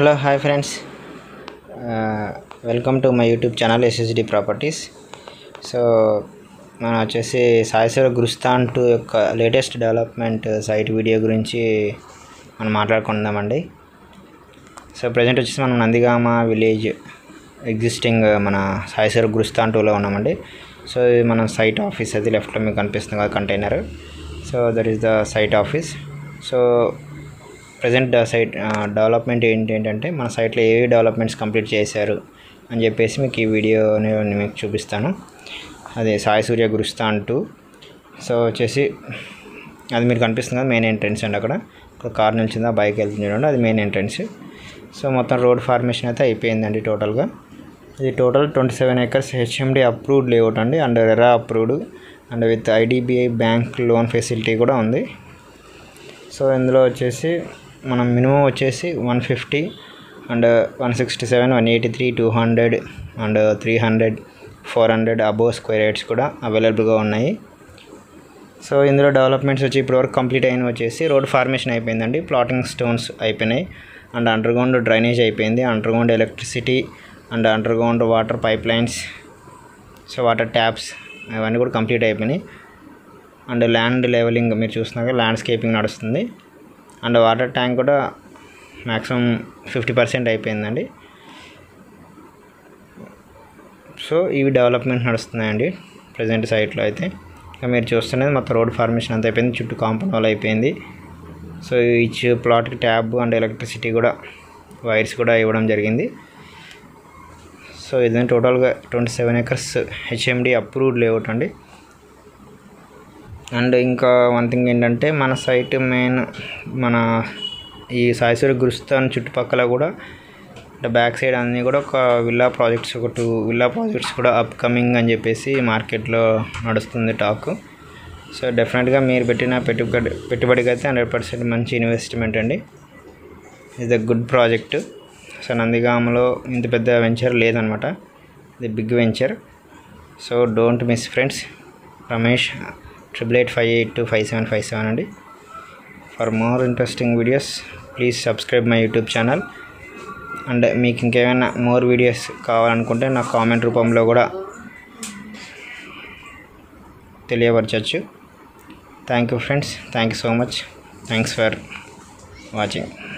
hello hi friends welcome to my YouTube channel SSD properties so మనం వచ్చేసి Saishwara Gurusthan two యొక్క latest development site video గురించి మనం మాట్లాడుకుందామండి సో ప్రజెంట్ వచ్చేసి మనం నందిగామ విలేజ్ ఎగ్జిస్టింగ్ మన సాయిశ్వర గురుస్థాన్ టూలో ఉన్నామండి సో ఇది మన సైట్ ఆఫీస్ అది లెఫ్ట్లో మీకు కనిపిస్తుంది కదా container so that is the site office so present site development ఏంటి ఏంటంటే మన సైట్లో ఏవి డెవలప్మెంట్స్ కంప్లీట్ చేశారు అని చెప్పేసి మీకు ఈ వీడియోని మీకు చూపిస్తాను అదే సాయి సూర్య గురుస్తా అంటూ సో వచ్చేసి అది మీరు కనిపిస్తుంది కదా మెయిన్ ఎంట్రన్స్ అండి అక్కడ ఒక కార్ నిలిచింది ఆ బైక్ వెళ్తుంది చూడండి అది మెయిన్ ఎంట్రన్స్ సో మొత్తం రోడ్ ఫార్మేషన్ అయితే అయిపోయిందండి టోటల్గా ఇది total twenty seven acres HMD approved layout అండి and RERA approved and with IDBI bank loan facility కూడా ఉంది సో ఇందులో వచ్చేసి మనం మినిమం వచ్చేసి one fifty and one sixty seven one eighty three two hundred and three hundred four hundred above square yards కూడా అవైలబుల్గా ఉన్నాయి సో ఇందులో డెవలప్మెంట్స్ వచ్చి ఇప్పటివరకు కంప్లీట్ అయిన వచ్చేసి రోడ్ ఫార్మేషన్ అయిపోయిందండి ప్లాటింగ్ స్టోన్స్ అయిపోయినాయి అండ్ అండర్గ్రౌండ్ డ్రైనేజ్ అయిపోయింది underground electricity and underground water pipe lines so water taps అవన్నీ కూడా కంప్లీట్ అయిపోయినాయి అండ్ ల్యాండ్ లెవెలింగ్ మీరు చూస్తున్నాక ల్యాండ్స్కేపింగ్ నడుస్తుంది అండ్ వాటర్ ట్యాంక్ కూడా మ్యాక్సిమం ఫిఫ్టీ పర్సెంట్ అయిపోయిందండి సో ఇవి డెవలప్మెంట్ నడుస్తున్నాయండి ప్రజెంట్ సైట్లో అయితే ఇంకా మీరు చూస్తున్నది మొత్తం రోడ్ ఫార్మేషన్ అంతా అయిపోయింది చుట్టూ కాంపౌండ్ వాల్ అయిపోయింది సో ఈచ్ ప్లాట్కి ట్యాబ్ అండ్ ఎలక్ట్రిసిటీ కూడా వైర్స్ కూడా ఇవ్వడం జరిగింది సో ఇది టోటల్గా twenty seven acres HMD approved layout అండి అండ్ ఇంకా వన్ థింగ్ ఏంటంటే మన సైట్ మెయిన్ మన ఈ సాయిశ్వరి గురుస్థాన్ చుట్టుపక్కల కూడా అంటే బ్యాక్ సైడ్ అన్నీ కూడా ఒక విల్లా ప్రాజెక్ట్స్ ఒక టూ విల్లా ప్రాజెక్ట్స్ కూడా అప్కమింగ్ అని చెప్పేసి మార్కెట్లో నడుస్తుంది టాక్ సో డెఫినెట్గా మీరు పెట్టిన పెట్టుబడి పెట్టుబడికి అయితే హండ్రెడ్ పర్సెంట్ మంచి ఇన్వెస్ట్మెంట్ అండి ఇది గుడ్ ప్రాజెక్ట్ సో నందిగామలో ఇంత పెద్ద వెంచర్ లేదనమాట ఇది big venture so don't miss friends Ramesh triple eight five eight two five seven five seven అండి for more interesting videos please subscribe my YouTube channel and మీకు ఇంకేమైనా మోర్ వీడియోస్ కావాలనుకుంటే నాకు comment రూపంలో కూడా తెలియపరచచ్చు thank you friends thank you so much thanks for watching